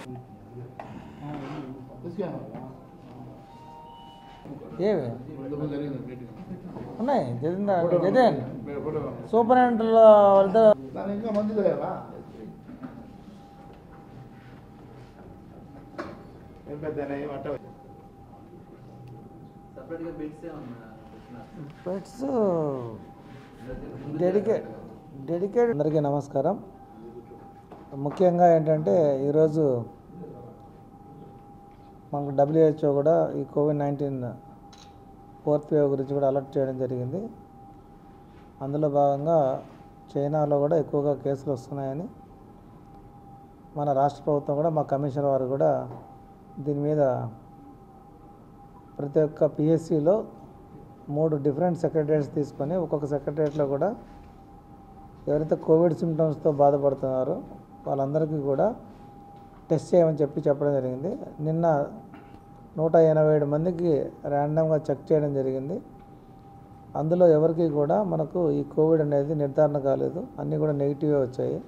ఏవి ఉన్నాయి జరిగిందా జగన్ సూపరింటెండెంట్లో వాళ్ళతో దాని ఇంకా మంది కదా ఏం పెద్ద అట్ట సపరేట్గా బెడ్స్ ఏమన్నా పెట్స్ డెడికేట్ డెడికేట్ అందరికీ నమస్కారం ముఖ్యంగా ఏంటంటే ఈరోజు మనకు డబ్ల్యూహెచ్ఓ కూడా ఈ కోవిడ్ నైన్టీన్ ఫోర్త్ వేవ్ గురించి కూడా అలర్ట్ చేయడం జరిగింది అందులో భాగంగా చైనాలో కూడా ఎక్కువగా కేసులు వస్తున్నాయని మన రాష్ట్ర ప్రభుత్వం కూడా మా కమిషనర్ వారు కూడా దీని మీద ప్రతి ఒక్క పిఎస్సిలో మూడు డిఫరెంట్ సెక్రటరీస్ తీసుకొని ఒక్కొక్క సెక్రటరియట్లో కూడా ఎవరైతే కోవిడ్ సిమ్టమ్స్తో బాధపడుతున్నారో వాళ్ళందరికీ కూడా టెస్ట్ చేయమని చెప్పి చెప్పడం జరిగింది నిన్న నూట ఎనభై ఏడు మందికి ర్యాండమ్గా చెక్ చేయడం జరిగింది అందులో ఎవరికి కూడా మనకు ఈ కోవిడ్ అనేది నిర్ధారణ కాలేదు అన్నీ కూడా నెగిటివే వచ్చాయి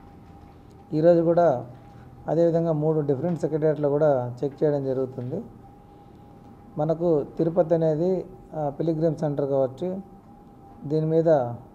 ఈరోజు కూడా అదేవిధంగా మూడు డిఫరెంట్ సెక్రటరియట్లో కూడా చెక్ చేయడం జరుగుతుంది మనకు తిరుపతి అనేది పిలిగ్రిమ్ సెంటర్ కావచ్చు దీని మీద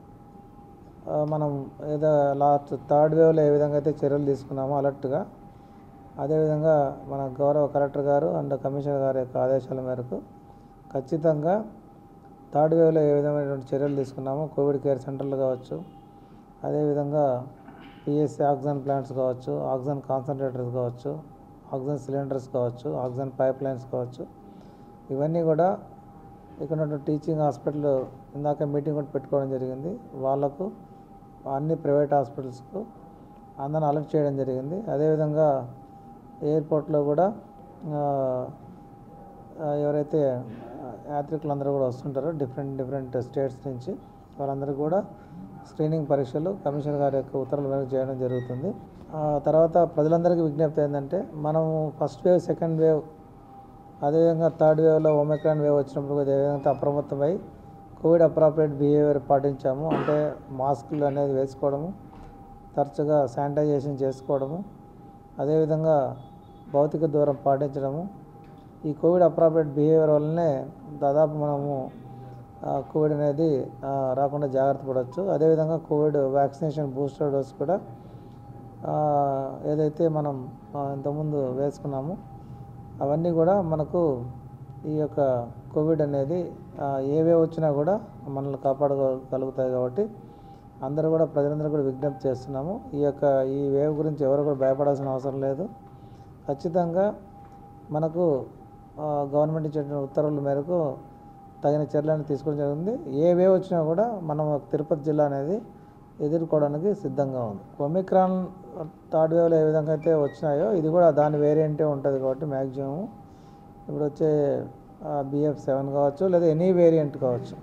ఆ, మనం ఏదో లాస్ట్ థర్డ్ వేవ్లో ఏ విధంగా అయితే చర్యలు తీసుకున్నామో అలర్ట్గా అదేవిధంగా మన గౌరవ కలెక్టర్ గారు అండ్ కమిషనర్ గారి యొక్క ఆదేశాల మేరకు ఖచ్చితంగా థర్డ్ వేవ్లో ఏ విధమైనటువంటి చర్యలు తీసుకున్నామో కోవిడ్ కేర్ సెంటర్లు కావచ్చు అదేవిధంగా పిఎస్సి ఆక్సిజన్ ప్లాంట్స్ కావచ్చు ఆక్సిజన్ కాన్సన్ట్రేటర్స్ కావచ్చు ఆక్సిజన్ సిలిండర్స్ కావచ్చు ఆక్సిజన్ పైప్ లైన్స్ కావచ్చు ఇవన్నీ కూడా ఇక్కడ ఉన్నటువంటి టీచింగ్ హాస్పిటల్ ఇందాక మీటింగ్ కూడా పెట్టుకోవడం జరిగింది వాళ్ళకు అన్ని ప్రైవేట్ హాస్పిటల్స్కు అందరిని అలర్ట్ చేయడం జరిగింది అదేవిధంగా ఎయిర్పోర్ట్లో కూడా ఆ, ఆ, ఎవరైతే యాత్రికులు అందరూ కూడా వస్తుంటారో డిఫరెంట్ డిఫరెంట్ స్టేట్స్ నుంచి వాళ్ళందరూ కూడా స్క్రీనింగ్ పరీక్షలు కమిషనర్ గారి యొక్క ఉత్తర్వుల మేరకు చేయడం జరుగుతుంది ఆ తర్వాత ప్రజలందరికీ విజ్ఞప్తి ఏంటంటే మనము ఫస్ట్ వేవ్ సెకండ్ వేవ్ అదేవిధంగా థర్డ్ వేవ్లో ఒమిక్రాన్ వేవ్ వచ్చినప్పుడు కూడా ఏదైతే అప్రమత్తమై కోవిడ్ అప్రాప్రియేట్ బిహేవియర్ పాటించాము అంటే మాస్కులు అనేది వేసుకోవడము తరచుగా శానిటైజేషన్ చేసుకోవడము అదేవిధంగా భౌతిక దూరం పాటించడము ఈ కోవిడ్ అప్రాప్రియేట్ బిహేవియర్ వల్లనే దాదాపు మనము ఆ, కోవిడ్ అనేది ఆ, రాకుండా జాగ్రత్త పడవచ్చు అదేవిధంగా కోవిడ్ వ్యాక్సినేషన్ బూస్టర్ డోస్ కూడా ఆ, ఏదైతే మనం ఆ, ఇంతకుముందు వేసుకున్నామో అవన్నీ కూడా మనకు ఈ యొక్క కోవిడ్ అనేది ఆ, ఏవే వచ్చినా కూడా మనల్ని కాపాడగలుగుతాయి కాబట్టి అందరూ కూడా ప్రజలందరూ కూడా విజ్ఞప్తి చేస్తున్నాము ఈ యొక్క ఈ వేవ్ గురించి ఎవరు కూడా భయపడాల్సిన అవసరం లేదు ఖచ్చితంగా మనకు ఆ, గవర్నమెంట్ ఇచ్చిన ఉత్తర్వుల మేరకు తగిన చర్యలను తీసుకోవడం జరిగింది ఏ వేవ్ వచ్చినా కూడా మనం తిరుపతి జిల్లా అనేది ఎదుర్కోవడానికి సిద్ధంగా ఉంది ఒమిక్రాన్ థర్డ్ వేవ్లో ఏ విధంగా అయితే వచ్చినాయో ఇది కూడా దాని వేరియంటే ఉంటుంది కాబట్టి మ్యాక్సిమం ఇప్పుడు వచ్చే బిఎఫ్ సెవెన్ కావచ్చు లేదా ఎనీ వేరియంట్ కావచ్చు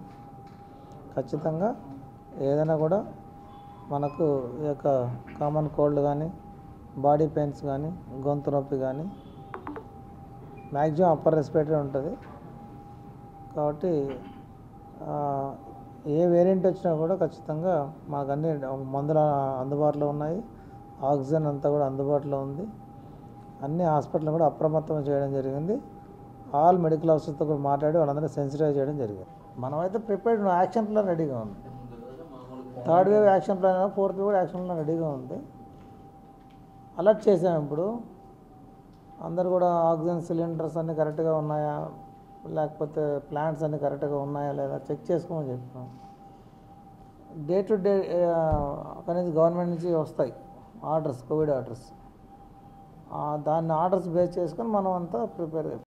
ఖచ్చితంగా ఏదైనా కూడా మనకు ఈ యొక్క కామన్ కోల్డ్ కానీ బాడీ పెయిన్స్ కానీ గొంతు నొప్పి కానీ మ్యాక్సిమం అప్పర్ రెస్పిరేటరీ ఉంటుంది కాబట్టి ఆ, ఏ వేరియంట్ వచ్చినా కూడా ఖచ్చితంగా మాకు అన్ని మందులు అందుబాటులో ఉన్నాయి ఆక్సిజన్ అంతా కూడా అందుబాటులో ఉంది అన్ని హాస్పిటల్ కూడా అప్రమత్తం చేయడం జరిగింది ఆల్ మెడికల్ ఆఫీసర్తో కూడా మాట్లాడి వాళ్ళందరూ సెన్సిటైజ్ చేయడం జరిగింది మనమైతే ప్రిపేర్డ్ యాక్షన్ ప్లాన్ రెడీగా ఉంది third wave action plan fourth wave action plan రెడీగా ఉంది అలర్ట్ చేసాం ఇప్పుడు అందరు కూడా ఆక్సిజన్ సిలిండర్స్ అన్నీ కరెక్ట్గా ఉన్నాయా లేకపోతే ప్లాంట్స్ అన్నీ కరెక్ట్గా ఉన్నాయా లేదా చెక్ చేసుకోమని చెప్పినాం డే టు డే అక్కడి నుంచి గవర్నమెంట్ నుంచి వస్తాయి ఆర్డర్స్ కోవిడ్ ఆర్డర్స్ దాన్ని ఆర్డర్స్ బేస్ చేసుకొని మనం అంతా ప్రిపేర్